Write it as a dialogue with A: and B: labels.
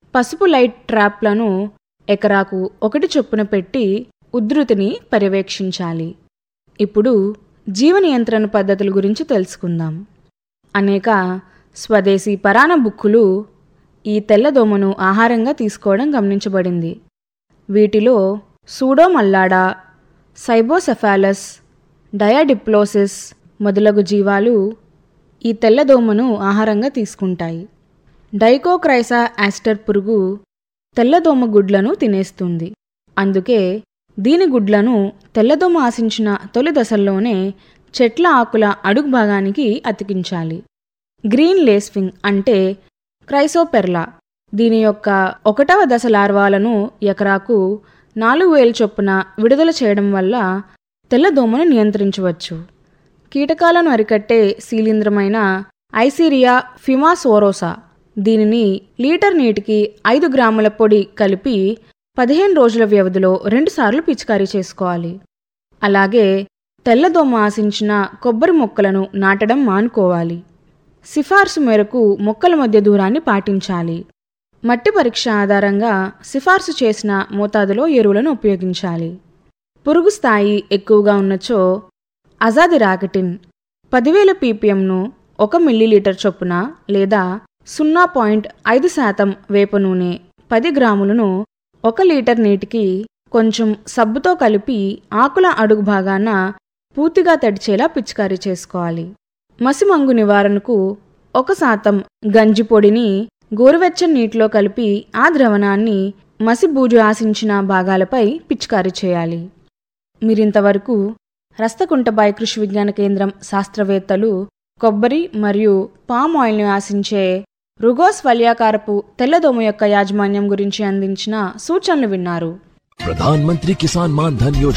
A: పసుపు లైట్ ట్రాప్లను ఎకరాకు ఒకటి చొప్పున పెట్టి ఉధృతిని పర్యవేక్షించాలి ఇప్పుడు జీవ నియంత్రణ పద్ధతుల గురించి తెలుసుకుందాం అనేక స్వదేశీ పరాణ బుక్కులు ఈ తెల్లదోమను ఆహారంగా తీసుకోవడం గమనించబడింది వీటిలో సూడోమల్లాడా సైబోసెఫాలస్ డయాడిప్లోసిస్ మొదలగు జీవాలు ఈ తెల్లదోమను ఆహారంగా తీసుకుంటాయి డైకోక్రైసా యాస్టర్ పురుగు తెల్లదోమ గుడ్లను తినేస్తుంది అందుకే దీని గుడ్లను తెల్లదోమ ఆశించిన తొలి దశల్లోనే చెట్ల ఆకుల అడుగు భాగానికి అతికించాలి గ్రీన్ లేస్ఫింగ్ అంటే క్రైసోపెర్లా దీని యొక్క ఒకటవ దశ లార్వాలను ఎకరాకు నాలుగు వేల చొప్పున విడుదల చేయడం వల్ల తెల్లదోమను నియంత్రించవచ్చు కీటకాలను అరికట్టే శీలింద్రమైన ఐసీరియా ఫిమాసోరోసా దీనిని లీటర్ నీటికి ఐదు గ్రాముల పొడి కలిపి పదిహేను రోజుల వ్యవధిలో రెండుసార్లు పిచికారీ చేసుకోవాలి అలాగే తెల్లదోమ ఆశించిన కొబ్బరి మొక్కలను నాటడం మానుకోవాలి సిఫార్సు మేరకు మొక్కల మధ్య దూరాన్ని పాటించాలి మట్టి పరీక్ష ఆధారంగా సిఫార్సు చేసిన మోతాదులో ఎరువులను ఉపయోగించాలి పురుగు స్థాయి ఎక్కువగా ఉన్నచో అజాది రాకెటిన్ పదివేల పీపీఎంను ఒక మిల్లీలీటర్ చొప్పున లేదా సున్నా పాయింట్ ఐదు శాతం వేప నూనె పది గ్రాములను ఒక లీటర్ నీటికి కొంచెం సబ్బుతో కలిపి ఆకుల అడుగు భాగాన పూర్తిగా తడిచేలా పిచికారీ చేసుకోవాలి మసిమంగు నివారణకు ఒక శాతం గంజి పొడిని గోరువెచ్చని నీటిలో కలిపి ఆ ద్రవణాన్ని మసిబూజు ఆశించిన భాగాలపై పిచికారీ చేయాలి మీరింతవరకు రస్తకుంటబాయి కృషి విజ్ఞాన కేంద్రం శాస్త్రవేత్తలు కొబ్బరి మరియు పామ్ ఆయిల్ని ఆశించే రుగోస్ వల్యాకారపు తెల్లదోమ యొక్క యాజమాన్యం గురించి అందించిన సూచనలు విన్నారు
B: प्रधानमंत्री किसान मान धन योजना